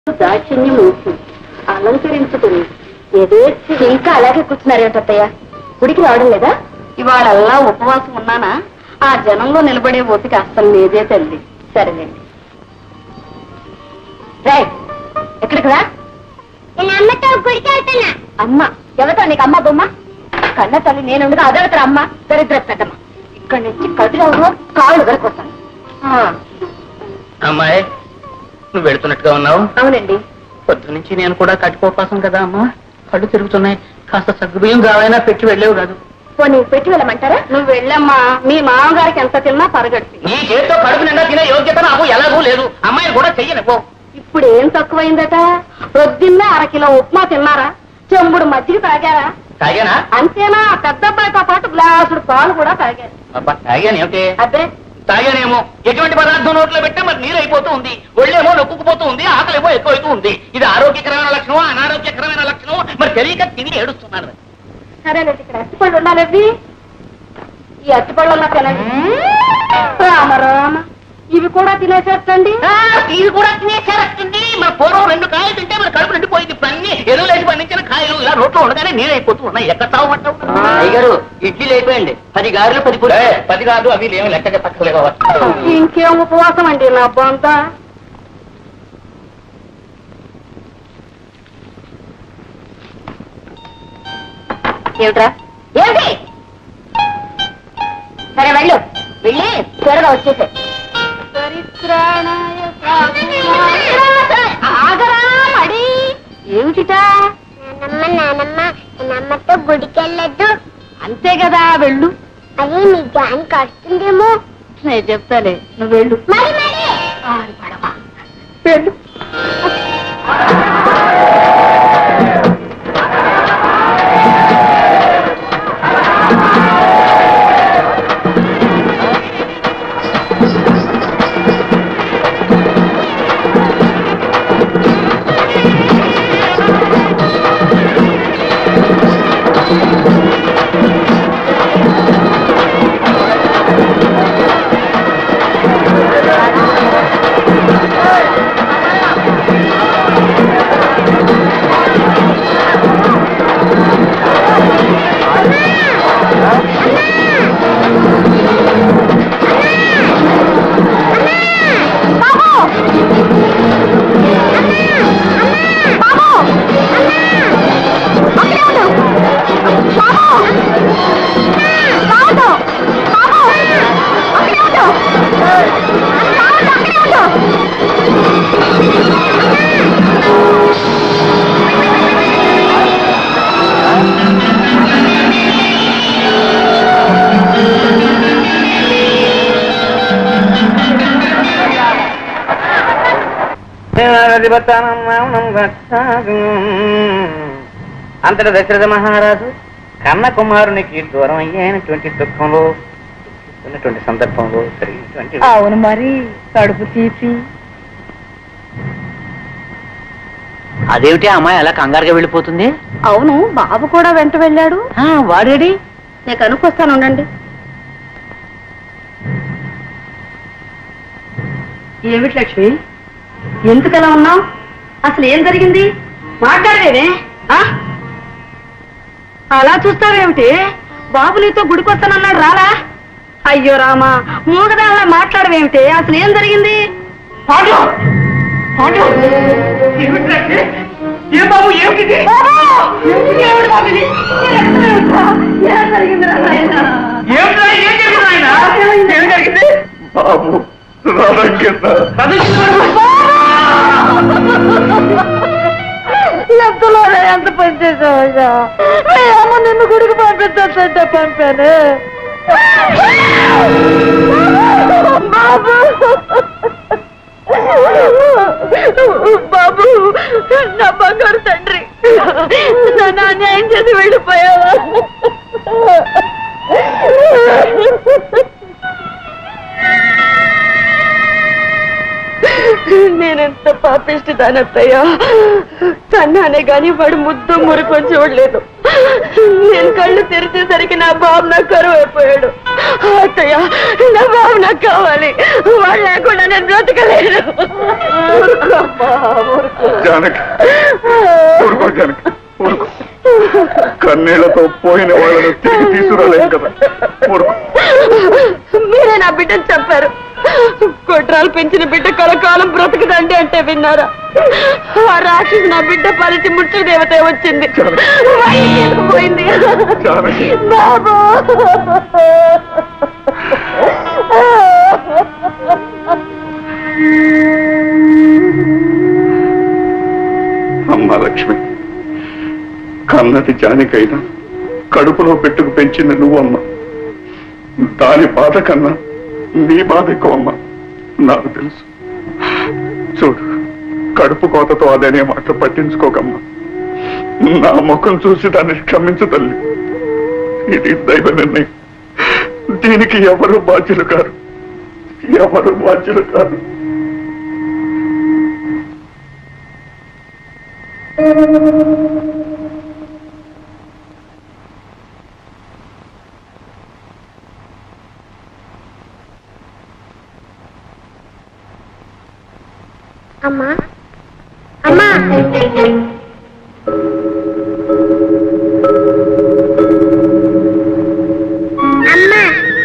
దాక్షిణ్యం ఊసి అలంకరించుకుని యథేచ్ఛ ఇంకా అలాగే కూర్చున్నారేమిటత్తయ్య గుడికి రావడం లేదా ఇవాళల్లా ఉపవాసం ఉన్నానా ఆ జనంలో నిలబడే ఓపిక అస్సలు లేదే తల్లి సరేనండి రైట్ ఎక్కడికి రా నేను అమ్మతో గుడికి వెళ్తున్నా అమ్మ ఎవరితో నీకు అమ్మ బొమ్మ కన్న తల్లి నేనుండగా అదొకటి అమ్మ దరిద్ర పెట్టమ్మ ఇక్కడి నుంచి కదిలవరు కాళ్ళు దొరికొస్తాను అమ్మాయి నువ్వు వెళుతున్నట్టుగా ఉన్నావు అవునండి పొద్దు నుంచి నేను కూడా కట్టుకోపాసం కదా అమ్మా కళ్ళు తిరుగుతున్నాయి కాస్త సగ్గుబియ్యం కావైనా పెట్టి వెళ్ళేవు కాదు పోనీ పెట్టి వెళ్ళమంటారా నువ్వు వెళ్ళమ్మా మీ మామగారికి ఎంత తిన్నా పరగడుతుంది నీ చేతితో కడుపు నిండా తినే యోగ్యత నాకు ఎలాగూ లేదు అమ్మాయిని కూడా చెయ్యనిపో ఇప్పుడు ఏం తక్కువైందట పొద్దున్నే అరకిలో ఉప్మా తిన్నారా చెంబుడు మజ్జిగ తాగారా తాగానా అంతేనా ఆ పెద్ద అబ్బాయితో పాటు గ్లాసుడు పాలు కూడా తాగారు అబ్బా తాగాను ఏమిటి అదే తాగానేమో ఎటువంటి పదార్థం నోట్లో పెట్టా మరి నీరు అయిపోతూ ఉంది ఒళ్ళేమో నొక్కుకుపోతూ ఉంది ఆకలేమో ఎక్కువ అవుతూ ఉంది ఇది ఆరోగ్యకరమైన లక్షణం అనారోగ్యకరమైన లక్షణం మరి తెలియక తిని ఏడుస్తున్నాను సరేనండి ఇక్కడ అట్టిపళ్ళు ఉండాలండి ఈ అట్టిపళ్ళు ఉన్నా తినండి రామ రామ ఇవి కూడా తినేసేటండి ఇది కూడా తినేసారస్తుంది మరి పూర్వం రెండు కాయలు తింటే మరి కడుపు నిండిపోయింది ఇప్పుడు అన్ని ఎరువులేసి పండించిన కాయలు ఇలా రోడ్లో ఉండగానే నీరు అయిపోతూ ఉన్నాయి ఎక్కడ తాగమంటావు అయ్యగారు ఇడ్లీలు అయిపోయండి పది గారెలు పది పూరి ఏ, పది కాదు అవి లేవు లెక్కగా తక్కువలేవా ఇంకేం ఉపవాసం అండి నా బొంత ఏమిట్రా ఏమిటి సరే వెళ్ళు వెళ్ళి త్వరగా వచ్చేసే ఆగరా మడి ఏమిటిటా నానమ్మ నానమ్మ నేను అమ్మతో గుడికి వెళ్ళొద్దు అంతే కదా వెళ్ళు అది మీ జాన్ కడుతుందేమో నేను చెప్తాలే నువ్వు వెళ్ళు మరి మరి ఆరు పడవ వెళ్ళు అంతట దశరథ మహారాజు కన్న కుమారునికి దూరం అయ్యాయనటువంటి దుఃఖంలో ఉన్నటువంటి సందర్భంలో జరిగినటువంటి అవును మరి కడుపు తీపి అదేమిటి ఆ అమ్మాయి అలా కంగారుగా వెళ్ళిపోతుంది అవును బాబు కూడా వెంట వెళ్ళాడు ఆ, వాడేడి నేను కనుక్కొస్తాను ఉండండి ఏమిటి లక్ష్మి ఎందుకలా ఉన్నావు అసలు ఏం జరిగింది మాట్లాడలేదే ఆ? అలా చూస్తావేమిటి బాబు నీతో గుడికొస్తానన్నాడు రాలా అయ్యో రామా మూగదాల్లా మాట్లాడవేమిటి అసలు ఏం జరిగింది పాటు పాటు ఏ బాబు ఏమిటి బాబు! ఏమిటి బాబు ఇది? ఏమిట్రా? ఏం జరిగిందిరా నాయనా? ఏమిట్రా ఏం జరిగింది ఆయన ఏం జరిగింది బాబు ఎంతలోనే ఎంత పని చేసావయ్యా అమ్మ నిన్ను గుడికి పంపించొద్దంటే పంపాను బాబు బాబు నా బంగారు తండ్రి నన్ను అన్యాయం చేసి వెళ్ళిపోయావా నేనెంత పాపిష్టి దానత్తయ్యా కన్నానే గాని వాడు ముద్దు మురికి చూడలేదు నేను కళ్ళు తెరిచేసరికి నా బాబు నాకు కరువు అయిపోయాడు అత్తయ్య నా బాబు నాకు కావాలి వాడు లేకుండా నేను బ్రతకలేను జానకి ఊరుకో జానకి ఊరుకో కన్నీళ్లతో పోయిన వాళ్ళను తిరిగి తీసుకురాలేం కదా ఊరుకో మీరే నా బిడ్డను చెప్పారు కొట్రాలు పెంచిన బిడ్డ కలకాలం బ్రతకదండి అంటే విన్నారా ఆ రాక్షసి నా బిడ్డ పలిచి ముచ్చు దేవత వచ్చింది వాడిని తీసుకుపోయింది జానకి బాబు అమ్మ లక్ష్మి కన్నది జానికైనా కడుపులో పెట్టుకు పెంచింది నువ్వమ్మ దాని బాధ కన్నా నీ బాధ ఎక్కువ అమ్మ నాకు తెలుసు చూడు కడుపు కోతతో అదనే మాట పట్టించుకోకమ్మా నా ముఖం చూసి దాన్ని క్షమించు తల్లి ఇది దైవ నిర్ణయం దీనికి ఎవరు బాధ్యులు కారు ఎవరు బాధ్యులు కారు అమ్మా అమ్మా అమ్మా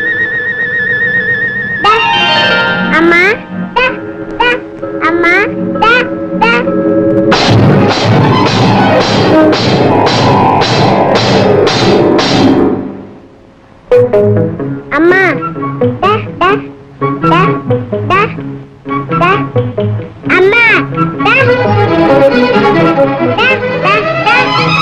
దా. అమ్మా దా, దా. అమ్మా దా, దా. అమ్మా దా, దా, దా, దా, దా. అమ్మా దా. దా, దా, దా.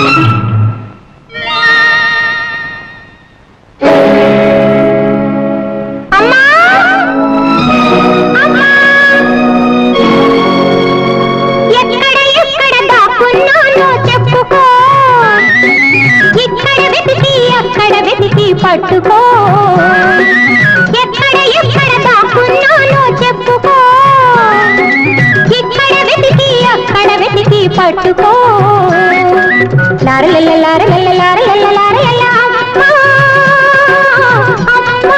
అమ్మా అమ్మా ఎక్కడ ఎక్కడ దాక్కున్నానో చెప్పుకో ఇక్కడ వెతికి అక్కడ వెతికి పట్టుకో ఎక్కడ ఎక్కడ దాక్కున్నానో చెప్పుకో ఇక్కడ వెతికి అక్కడ వెతికి పట్టుకో లారలెల్ల లారలెల్ల లారలెల్ల లారలెల్ల అమ్మా అమ్మా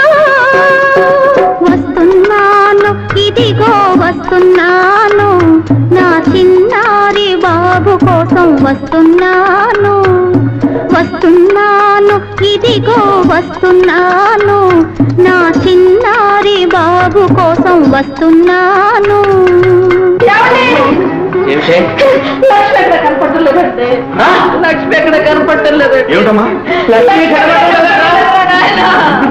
వస్తున్నాను ఇదిగో వస్తున్నాను నా చిన్నారి బాబు కోసం వస్తున్నాను వస్తున్నాను ఇదిగో వస్తున్నాను నా చిన్నారి బాబు కోసం వస్తున్నాను ఏమిటే లక్ష్మి ఎక్కడ కనపడటం లేదండి లక్ష్మి ఎక్కడ కనపడటం లేదండి ఏమిటమ్మా లక్ష్మి కనబడటం నాయనా.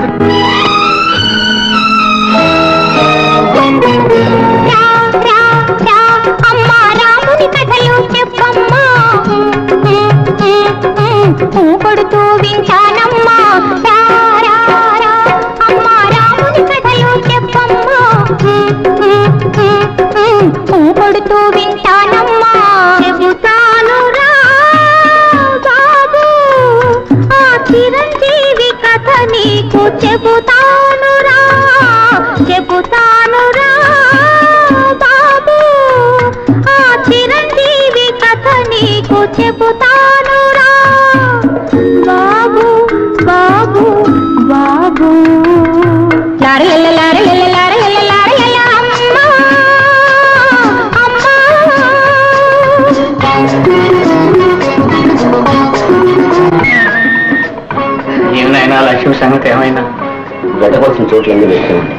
రా, రా, రా, అమ్మా రాముని కథలు చెప్పమ్మా కొడుతూ వింటానమ్మా రా, రా, రా, అమ్మా రాముని కథలు చెప్పమ్మా కొడుతూ వింటానమ్మా చెబుతాను రా బాబు ఆ చిరంజీవి కథ నీకు చెబుతాను రా చెబుతాను రా బాబు ఆ చిరంజీవి కథ నీకు చెబుతాను రా బాబు బాబు బాబు లారలెల్ల లారలెల్ల లారలెల్ల లారలెల్ల అమ్మా ఏమైనా లక్ష్మి సంగతి ఏమైనా గడ్డపడుతున్న చోట్లన్నీ వేసుకోండి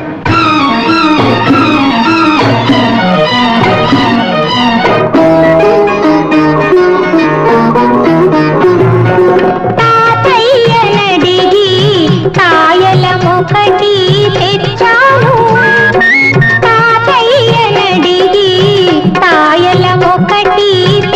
తాతయ్యనడిగి కాయలమొకటి తెచ్చాను తాతయ్యనడిగి కాయలమొకటి